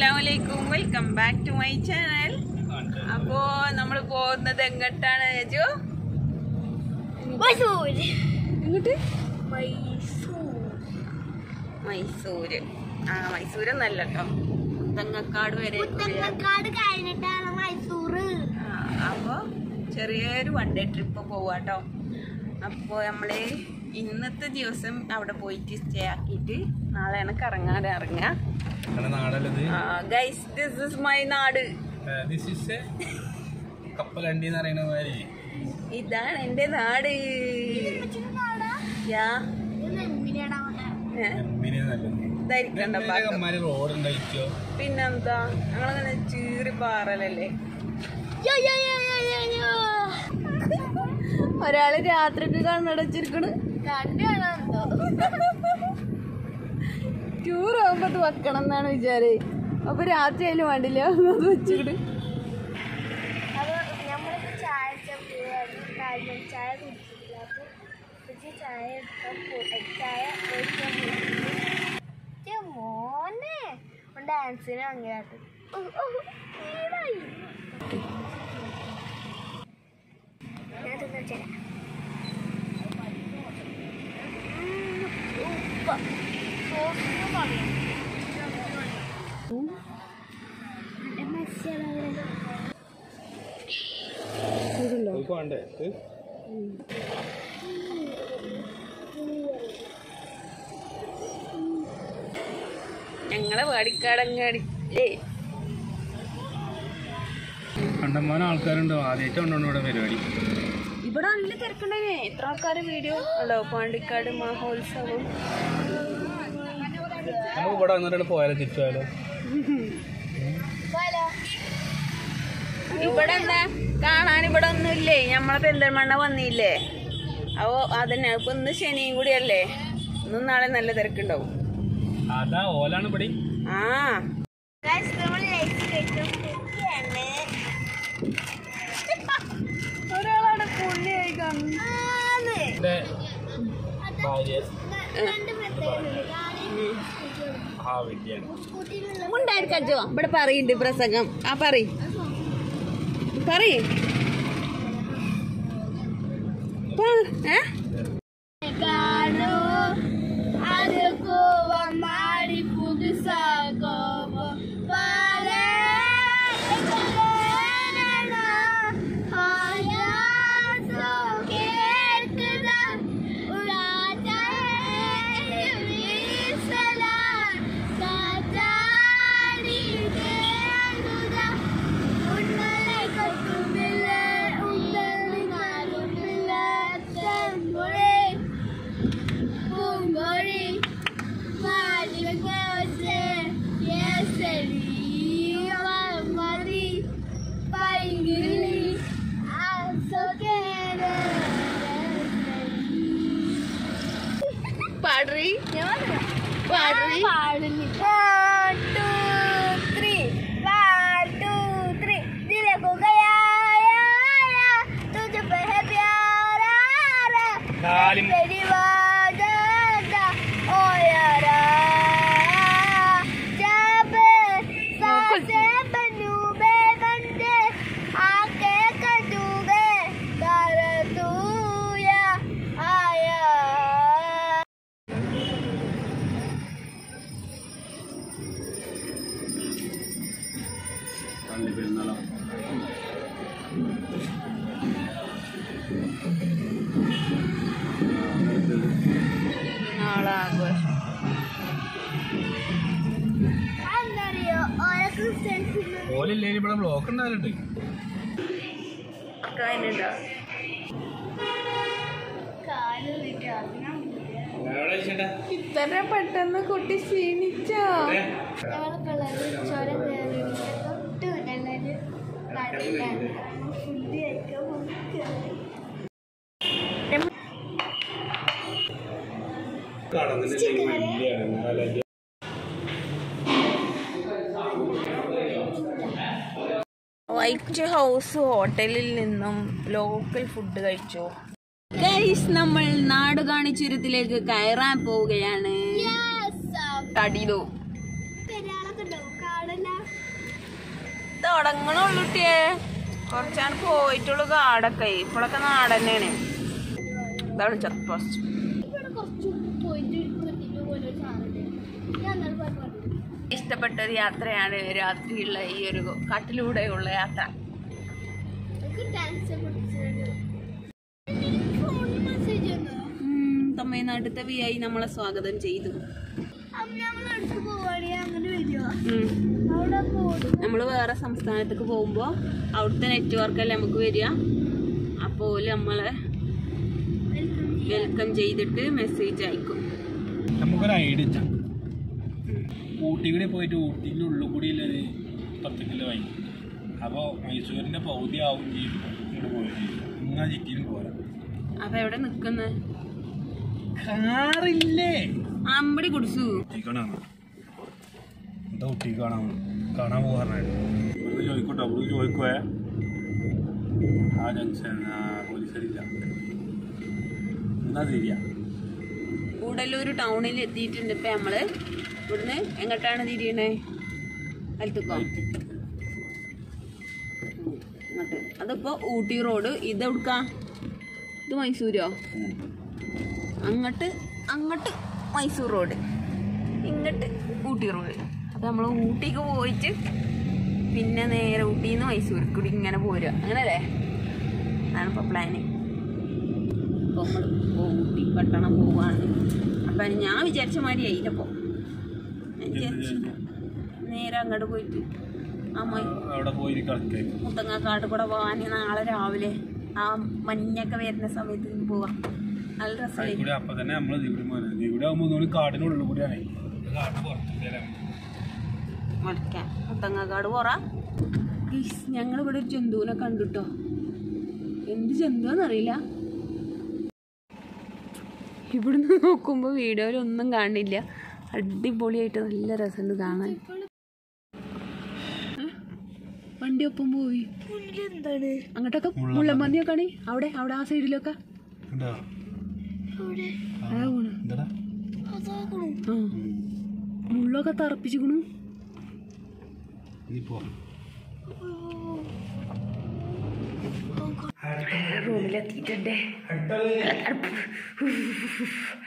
അസ്സലാമലൈക്കും welcome back to my channel അപ്പോ നമ്മൾ പോകുന്നത് എങ്ങോട്ടാണ് ചേച്ചു എങ്ങോട്ട് മൈസൂര് ആ മൈസൂര് എന്നല്ല കേട്ടോ മുത്തങ്ങക്കാട് വരെ മുത്തങ്ങക്കാട് കഴിഞ്ഞിട്ടാണ് മൈസൂറ് ആ, അപ്പൊ ചെറിയൊരു വൺ ഡേ ട്രിപ്പ് പോവാട്ടോ അപ്പോൾ നമ്മള് ഇന്നത്തെ ദിവസം അവിടെ പോയിട്ട് സ്റ്റേ ആക്കിയിട്ട് നാളെയാണ് കറങ്ങാൻ ഇറങ്ങുക നമ്മുടെ നാടല്ലത് ഗൈസ് ദിസ് ഇസ് മൈ നാട് ദിസ് ഇസ് കപ്പലണ്ടി എന്ന് പറയുന്ന മാതിരി ഇതാണ് എന്റെ നാട് യാ ഏ, എമ്മിനെ നല്ലത് ഇതായിരിക്കണ്ട ഭാഗം. അമ്മമാര് റോഡ് ഉണ്ടായിക്കോ പിന്നെന്താ ഞങ്ങളങ്ങനെ ചീറി പാറലല്ലേ ഒരാള് രാത്രിക്ക് കണ്ണടച്ചിരിക്കണ് ടൂർ ആകുമ്പോ അത് വെക്കണം എന്നാണ് വിചാരേ അപ്പൊ രാത്രി ആയാലും വേണ്ടില്ല അത് വെച്ചിട്ട് അപ്പൊ നമ്മളിപ്പോ ചായ അടിച്ചാൽ കാര്യം ചായ കുടിച്ചിട്ടില്ല അപ്പൊ ഉച്ചയ്ക്ക് ചായ എടുക്കാൻ പോ- ചായ ഒഴിക്കാൻ പോയി. ഛെ, മോനെ ഡാൻസിന് അങ്ങനെയാട്ട് ഞാൻ തിന്നു വെച്ചേരാം ഉപ്പ് സോസിന് പറയാം മസാല പോയിക്കോ വേണ്ടേ ഇത്? ഞങ്ങളെ വാടിക്കാടങ്ങാടി ഏ കണ്ടമാനം ആൾക്കാരുണ്ടോ ആദ്യമായിട്ട് ഉണ്ടോ ഇവിടെ പരിപാടി ഇവിടെ നല്ല തിരക്കുണ്ടേ എത്ര ആൾക്കാരെ വീഡിയോ ഉണ്ടോ പാണ്ടിക്കാട് മഹോത്സവം നമുക്ക് ഇവിടെ വന്നിട്ട് പോയാലോ തിരിച്ചു പോയാലോ പോയാലോ ഇവിടെ എന്താ കാണാൻ ഇവിടെ ഒന്നുമില്ലേ നമ്മളെ പെന്തൽമണ്ണ വന്നില്ലേ അപ്പോ അതന്നെ ഇപ്പൊ ഇന്ന് ശനിയും കൂടിയല്ലേ ഇന്നും നാളെ നല്ല തിരക്കുണ്ടാവും അതാ ഓലാണ് ഇവിടെ ആ Guys, നമ്മൾ ലൈറ്റ് കഴിച്ചോണ്ടിരിക്കുകയാണ്. ഒരാളവിടെ പുള്ളിയായി കാണുന്നു ആന്ന്. എന്റെ ഭാര്യ രണ്ട് പ്രത്യേകതയുണ്ട്. കാര്യം ആ വിദ്യാണ് സ്കൂട്ടിയിലുള്ള ഉണ്ടായിരിക്കോ ഇവിടെ പറയുന്നുണ്ട് പ്രസംഗം ആ പറയ് പറയ് പ- ഏ? കാണൂ അത് കോവമാടി പുതുസാകോമോ പാലേ Mungori, Mari Kose, Yeseri, Mari, Paingili, Asokere. പാടറി പാടറി പാടുന്നു One, two, three. One, two, three. दिल को गया यारा, तुझ पे है प्यारा रा। കാലും तेरी वादा ओ यारा जब सांसे बनू बेबंदे आके कटूगे कर तू या आया പള്ളി പെരുന്നാളോ നാളെ ആഘോഷം അന്നറിയോ ഓരോ ക്രിസ്ത്യൻസിന് ഓലില്ലേ ഇവിടെ ബ്ലോക്ക് ഉണ്ടാവലുണ്ട് കഴിഞ്ഞിട്ടോ കാല് കിട്ടാ ഇത്ര പെട്ടെന്ന് കുട്ടി ക്ഷീണിച്ചോ ഞങ്ങൾ പിള്ളേർ ചുരം കയറി തൊട്ട് എല്ലാവരും കടയിലാണ് ഫുഡ് കഴിക്കാൻ പോകുന്നത് വൈറ്റ് ഹൗസ് ഹോട്ടലിൽ നിന്നും ലോക്കൽ ഫുഡ് കഴിച്ചു ഗൈസ് നമ്മൾ നാടുകാണി ചുരത്തിലേക്ക് കയറാൻ പോവുകയാണ് തടിലു പെരാളൊക്കെ ഉണ്ടാവും കാടെല്ലാം തുടങ്ങണുള്ളുട്ടിയേ കുറച്ചാണ് പോയിട്ടുള്ളു കാടൊക്കെ ഇപ്പോഴൊക്കെ നാട് തന്നെയാണ് ഇതാണ് ചെക്ക് പോസ്റ്റ് ഇവിടെ കുറച്ച് പോയിട്ട് കിട്ടിയിട്ട് പോലെ ഒരു സാധനം ഞാൻ അന്നേരം പോയി പറഞ്ഞു ഇഷ്ടപ്പെട്ട ഒരു യാത്രയാണ് രാത്രിയുള്ള ഈ ഒരു കാട്ടിലൂടെയുള്ള യാത്ര എനിക്ക് ഡാൻസ് പഠിച്ചിട്ടുണ്ട് ഫോണിൽ മെസ്സേജ് വന്നോ ഉം, തമിഴ്നാട്ടിലത്തെ വി ഐ നമ്മളെ സ്വാഗതം ചെയ്തു അപ്പൊ നമ്മൾ അടുത്ത് പോവാണെങ്കിൽ അങ്ങനെ വരുമോ ഉം. അവിടെ പോകും നമ്മൾ വേറെ സംസ്ഥാനത്തേക്ക് പോകുമ്പോൾ അവിടുത്തെ നെറ്റ്വർക്കല്ലേ നമുക്ക് വരിക അപ്പോൾ നമ്മളെ വെൽക്കം ചെയ്തിട്ട് മെസ്സേജ് അയക്കും നമുക്കൊരു ഐഡിയ ഇല്ല ഊട്ടി കൂടി പോയിട്ട് ഊട്ടിൻ്റെ ഉള്ളിൽ കൂടിയുള്ളൊരു പത്ത് കിലോ വാങ്ങി അപ്പോൾ മൈസൂരിൻ്റെ പകുതി ആവും ചെയ്തു ഇങ്ങോട്ട് പോവുകയും ചെയ്തു ഇങ്ങനെ ചിറ്റിനും പോരാ അപ്പൊ എവിടെ നിക്കുന്നത് കാറില്ലേ അമ്പടി കുടിച്ചു ഊട്ടിക്കാണാണ് എന്താ ഊട്ടി കാണാൻ കാണാൻ പോകാറുണ്ട് ഇവിടുന്ന് ചോദിക്കോട്ടെ അവിടുന്ന് ചോദിക്കുവേ ആ ജംഗ്ഷൻ പോലീസരില്ല എന്നാ ശരിയാ കൂടല്ലൂർ ടൗണിൽ എത്തിയിട്ടുണ്ട് ഇപ്പൊ നമ്മള് ഇവിടുന്ന് എങ്ങോട്ടാണ് തിരിയണേ വലത്തുക്കോ അങ്ങോട്ട് അതിപ്പോ ഊട്ടി റോഡ് ഇത് എവിടുക്കാ ഇത് മൈസൂരോ അങ്ങോട്ട് അങ്ങോട്ട് മൈസൂർ റോഡ് ഇങ്ങോട്ട് ഊട്ടി റോഡ് അപ്പം നമ്മൾ ഊട്ടിക്ക് പോയിട്ട് പിന്നെ നേരെ ഊട്ടിയിൽ നിന്ന് മൈസൂർക്ക് കൂടി ഇങ്ങനെ പോരുക അങ്ങനല്ലേ അതാണ് ഇപ്പോൾ പ്ലാന് അപ്പോൾ നമ്മൾ ഊട്ടി പട്ടണം പോവാണ് അപ്പം ഞാൻ വിചാരിച്ച മാതിരി ആയില്ലപ്പോൾ ഞാൻ വിചാരിച്ചു നേരെ അങ്ങോട്ട് പോയിട്ട് ആ മൈ അവിടെ പോയി കളിക്കേ മുത്തങ്ങാക്കാട് കൂടെ പോകാൻ നാളെ രാവിലെ ആ മഞ്ഞൊക്കെ വരുന്ന സമയത്ത് ഇങ്ങ് പോവാം നല്ല രസമല്ലേ കൂടി അപ്പൊ തന്നെ നമ്മള് ഇവിടെ പോയത് ഇവിടെ ആകുമ്പോ നമ്മൾ കാടിനുള്ളിൽ കൂടിയാണ് കാട് പുറത്തു മടക്കാൻ മുത്തങ്ങാക്കാട് പോറ ഞങ്ങൾ ഇവിടെ ഒരു ജന്തുവിനെ കണ്ടുട്ടോ എന്ത് ജന്തുവെന്നറിയില്ല ഇവിടുന്ന് നോക്കുമ്പോൾ വീഡിയോയിലൊന്നും കാണില്ല അടിപൊളിയായിട്ട് നല്ല രസമുണ്ട് കാണാൻ ഏ? വണ്ടി ഒപ്പം പോയി എന്താണ് അങ്ങോട്ടൊക്കെ മുള്ളമ്പന്നിയൊക്കെ ആണ് അവിടെ അവിടെ ആ സൈഡിലൊക്കെ എന്താ അവിടെ അതാ പോണ് എന്താടാ അതാകണം ആ മുള്ളൊക്കെ തറപ്പിച്ചിക്കണു നീ പോ റൂമിലെത്തിയിട്ടുണ്ട്